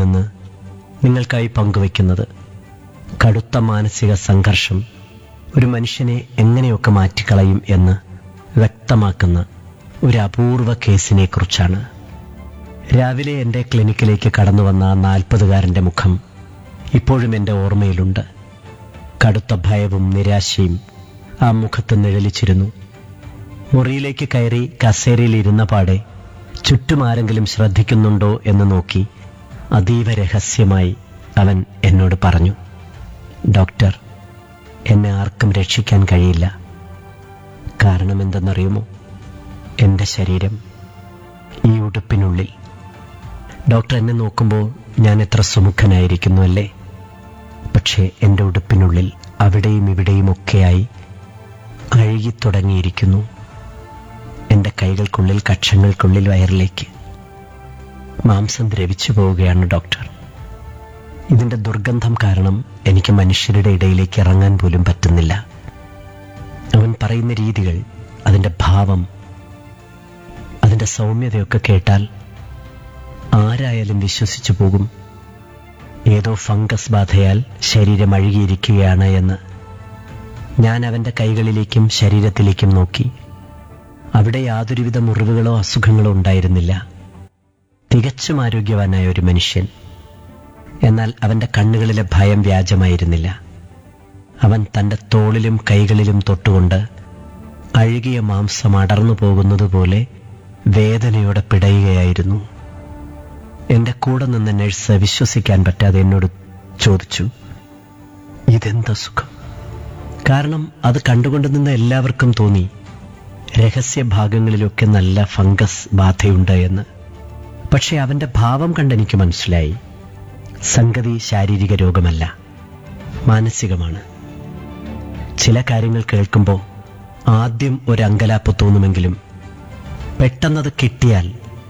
നിന്ന് നിങ്ങൾക്കായി പങ്കുവയ്ക്കുന്നത് കടുത്ത മാനസിക സംഘർഷം ഒരു മനുഷ്യനെ എങ്ങനെയൊക്കെ മാറ്റിക്കളയും എന്ന് വ്യക്തമാക്കുന്ന ഒരു അപൂർവ കേസിനെ കുറിച്ചാണ് രാവിലെ എൻ്റെ ക്ലിനിക്കിലേക്ക് കടന്നു വന്ന ആ നാൽപ്പതുകാരൻ്റെ മുഖം ഇപ്പോഴും എൻ്റെ ഓർമ്മയിലുണ്ട് കടുത്ത ഭയവും നിരാശയും ആ മുഖത്ത് നിഴലിച്ചിരുന്നു മുറിയിലേക്ക് കയറി കസേരയിൽ ഇരുന്ന പാടെ ചുറ്റും ആരെങ്കിലും ശ്രദ്ധിക്കുന്നുണ്ടോ എന്ന് നോക്കി അതീവ രഹസ്യമായി അവൻ എന്നോട് പറഞ്ഞു ഡോക്ടർ എന്നെ ആർക്കും രക്ഷിക്കാൻ കഴിയില്ല കാരണം എന്തെന്നറിയുമോ എൻ്റെ ശരീരം ഈ ഉടുപ്പിനുള്ളിൽ ഡോക്ടർ എന്നെ നോക്കുമ്പോൾ ഞാൻ എത്ര സുമുഖനായിരിക്കുന്നു അല്ലേ പക്ഷേ എൻ്റെ ഉടുപ്പിനുള്ളിൽ അവിടെയും ഇവിടെയും ഒക്കെയായി അഴുകിത്തുടങ്ങിയിരിക്കുന്നു എൻ്റെ കൈകൾക്കുള്ളിൽ കക്ഷങ്ങൾക്കുള്ളിൽ വയറിലേക്ക് മാംസം ദ്രവിച്ചു പോവുകയാണ് ഡോക്ടർ ഇതിന്റെ ദുർഗന്ധം കാരണം എനിക്ക് മനുഷ്യരുടെ ഇടയിലേക്ക് ഇറങ്ങാൻ പോലും പറ്റുന്നില്ല അവൻ പറയുന്ന രീതികൾ അതിന്റെ ഭാവം അതിന്റെ സൗമ്യതയൊക്കെ കേട്ടാൽ ആരായാലും വിശ്വസിച്ചു പോകും ഏതോ ഫംഗസ് ബാധയാൽ ശരീരം അഴുകിയിരിക്കുകയാണ് എന്ന് ഞാൻ അവന്റെ കൈകളിലേക്കും ശരീരത്തിലേക്കും നോക്കി അവിടെ യാതൊരുവിധ മുറിവുകളോ അസുഖങ്ങളോ ഉണ്ടായിരുന്നില്ല തികച്ചും ആരോഗ്യവാനായ ഒരു മനുഷ്യൻ എന്നാൽ അവന്റെ കണ്ണുകളിലെ ഭയം വ്യാജമായിരുന്നില്ല അവൻ തന്റെ തോളിലും കൈകളിലും തൊട്ടുകൊണ്ട് അഴുകിയ മാംസം അടർന്നു പോകുന്നതുപോലെ വേദനയോടെ പിടയുകയായിരുന്നു എന്റെ കൂടെ നിന്ന നഴ്സ് വിശ്വസിക്കാൻ പറ്റാതെ എന്നോട് ചോദിച്ചു ഇതെന്താ സുഖം കാരണം അത് കണ്ടുകൊണ്ട് നിന്ന എല്ലാവർക്കും തോന്നി രഹസ്യ ഭാഗങ്ങളിലൊക്കെ നല്ല ഫംഗസ് ബാധയുണ്ട് എന്ന് പക്ഷെ അവന്റെ ഭാവം കണ്ടെനിക്ക് മനസ്സിലായി സംഗതി ശാരീരിക രോഗമല്ല മാനസികമാണ് ചില കാര്യങ്ങൾ കേൾക്കുമ്പോൾ ആദ്യം ഒരു അങ്കലാപ്പ് തോന്നുമെങ്കിലും പെട്ടെന്നത് കിട്ടിയാൽ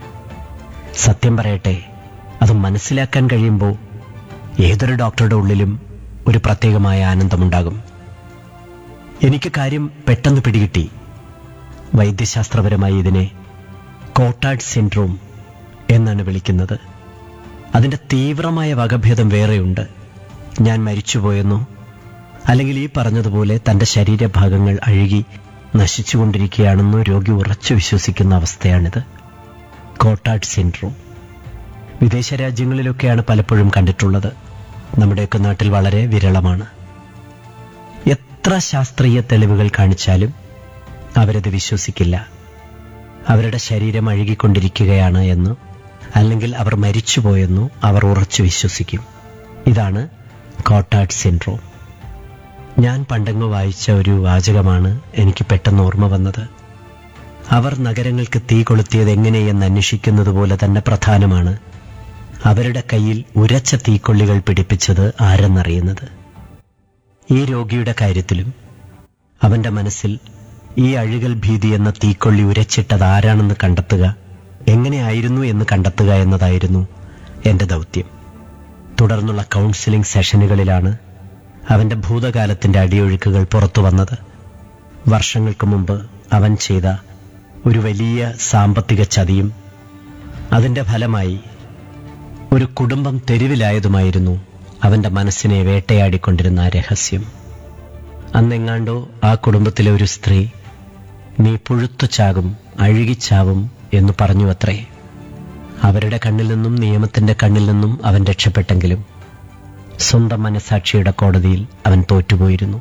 സത്യം പറയട്ടെ അത് മനസ്സിലാക്കാൻ കഴിയുമ്പോൾ ഏതൊരു ഡോക്ടറുടെ ഉള്ളിലും ഒരു പ്രത്യേകമായ ആനന്ദമുണ്ടാകും എനിക്ക് കാര്യം പെട്ടെന്ന് പിടികിട്ടി വൈദ്യശാസ്ത്രപരമായി ഇതിനെ കോട്ടാഡ് സിൻഡ്രോം എന്നാണ് വിളിക്കുന്നത് അതിന്റെ തീവ്രമായ വകഭേദം വേറെയുണ്ട് ഞാൻ മരിച്ചുപോയെന്നോ അല്ലെങ്കിൽ ഈ പറഞ്ഞതുപോലെ തന്റെ ശരീരഭാഗങ്ങൾ അഴുകി നശിച്ചുകൊണ്ടിരിക്കുകയാണെന്നോ രോഗി ഉറച്ചു വിശ്വസിക്കുന്ന അവസ്ഥയാണിത് കോട്ടാഡ് സിൻഡ്രോം വിദേശ രാജ്യങ്ങളിലൊക്കെയാണ് പലപ്പോഴും കണ്ടിട്ടുള്ളത് നമ്മുടെയൊക്കെ നാട്ടിൽ വളരെ വിരളമാണ് എത്ര ശാസ്ത്രീയ തെളിവുകൾ കാണിച്ചാലും അവരത് വിശ്വസിക്കില്ല അവരുടെ ശരീരം അഴുകിക്കൊണ്ടിരിക്കുകയാണ് എന്ന് അല്ലെങ്കിൽ അവർ മരിച്ചുപോയെന്നു അവർ ഉറച്ചു വിശ്വസിക്കും ഇതാണ് കോട്ടാഡ് സിൻഡ്രോം ഞാൻ പണ്ടെങ്ങോ വായിച്ച ഒരു വാചകമാണ് എനിക്ക് പെട്ടെന്ന് ഓർമ്മ വന്നത് അവർ നഗരങ്ങൾക്ക് തീ കൊളുത്തിയത് എങ്ങനെയെന്ന് അന്വേഷിക്കുന്നത് പോലെ തന്നെ പ്രധാനമാണ് അവരുടെ കയ്യിൽ ഉരച്ച തീക്കൊള്ളികൾ പിടിപ്പിച്ചത് ആരെന്നറിയുന്നത് ഈ രോഗിയുടെ കാര്യത്തിലും അവന്റെ മനസ്സിൽ ഈ അഴുകൽ ഭീതി എന്ന തീക്കൊള്ളി ഉരച്ചിട്ടത് ആരാണെന്ന് കണ്ടെത്തുക എങ്ങനെയായിരുന്നു എന്ന് കണ്ടെത്തുക എന്നതായിരുന്നു എന്റെ ദൗത്യം തുടർന്നുള്ള കൗൺസിലിംഗ് സെഷനുകളിലാണ് അവന്റെ ഭൂതകാലത്തിന്റെ അടിയൊഴുക്കുകൾ പുറത്തു വന്നത് വർഷങ്ങൾക്ക് മുമ്പ് അവൻ ചെയ്ത ഒരു വലിയ സാമ്പത്തിക ചതിയും അതിന്റെ ഫലമായി ഒരു കുടുംബം തെരുവിലായതുമായിരുന്നു അവന്റെ മനസ്സിനെ വേട്ടയാടിക്കൊണ്ടിരുന്ന ആ രഹസ്യം അന്നെങ്ങാണ്ടോ ആ കുടുംബത്തിലെ ഒരു സ്ത്രീ നീ പുഴുത്തു ചാകും അഴുകിച്ചാവും എന്ന് പറഞ്ഞു അത്രേ അവരുടെ കണ്ണിൽ നിന്നും നിയമത്തിന്റെ കണ്ണിൽ നിന്നും അവൻ രക്ഷപ്പെട്ടെങ്കിലും സ്വന്തം മനസാക്ഷിയുടെ കോടതിയിൽ അവൻ തോറ്റുപോയിരുന്നു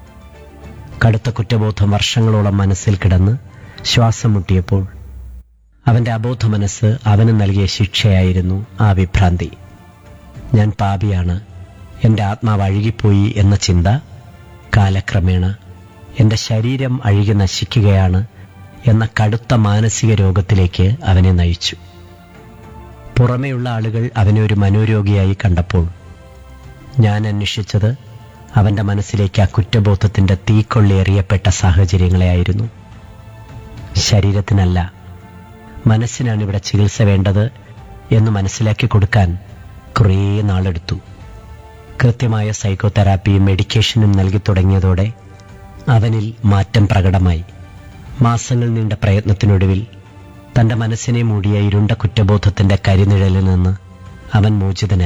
കടുത്ത കുറ്റബോധം വർഷങ്ങളോളം മനസ്സിൽ കിടന്ന് ശ്വാസം മുട്ടിയപ്പോൾ അവന്റെ അബോധ മനസ്സ് അവന് നൽകിയ ശിക്ഷയായിരുന്നു ആ വിഭ്രാന്തി ഞാൻ പാപിയാണ് എന്റെ ആത്മാവ് അഴുകിപ്പോയി എന്ന ചിന്ത കാലക്രമേണ എന്റെ ശരീരം അഴുകി നശിക്കുകയാണ് എന്ന കടുത്ത മാനസിക രോഗത്തിലേക്ക് അവനെ നയിച്ചു പുറമേയുള്ള ആളുകൾ അവനെ ഒരു മനോരോഗിയായി കണ്ടപ്പോൾ ഞാൻ അന്വേഷിച്ചത് അവന്റെ മനസ്സിലേക്ക് ആ കുറ്റബോധത്തിന്റെ തീക്കൊള്ളി എറിയപ്പെട്ട സാഹചര്യങ്ങളെയായിരുന്നു ശരീരത്തിനല്ല മനസ്സിനാണ് ഇവിടെ ചികിത്സ വേണ്ടത് എന്ന് മനസ്സിലാക്കി കൊടുക്കാൻ കുറേ നാളെടുത്തു കൃത്യമായ സൈക്കോതെറാപ്പിയും മെഡിക്കേഷനും നൽകി തുടങ്ങിയതോടെ അവനിൽ മാറ്റം പ്രകടമായി മാസങ്ങൾ നീണ്ട പ്രയത്നത്തിനൊടുവിൽ തന്റെ മനസ്സിനെ മൂടിയ ഇരുണ്ട കുറ്റബോധത്തിന്റെ കരിനിഴലിൽ നിന്ന് അവൻ മോചിതനായി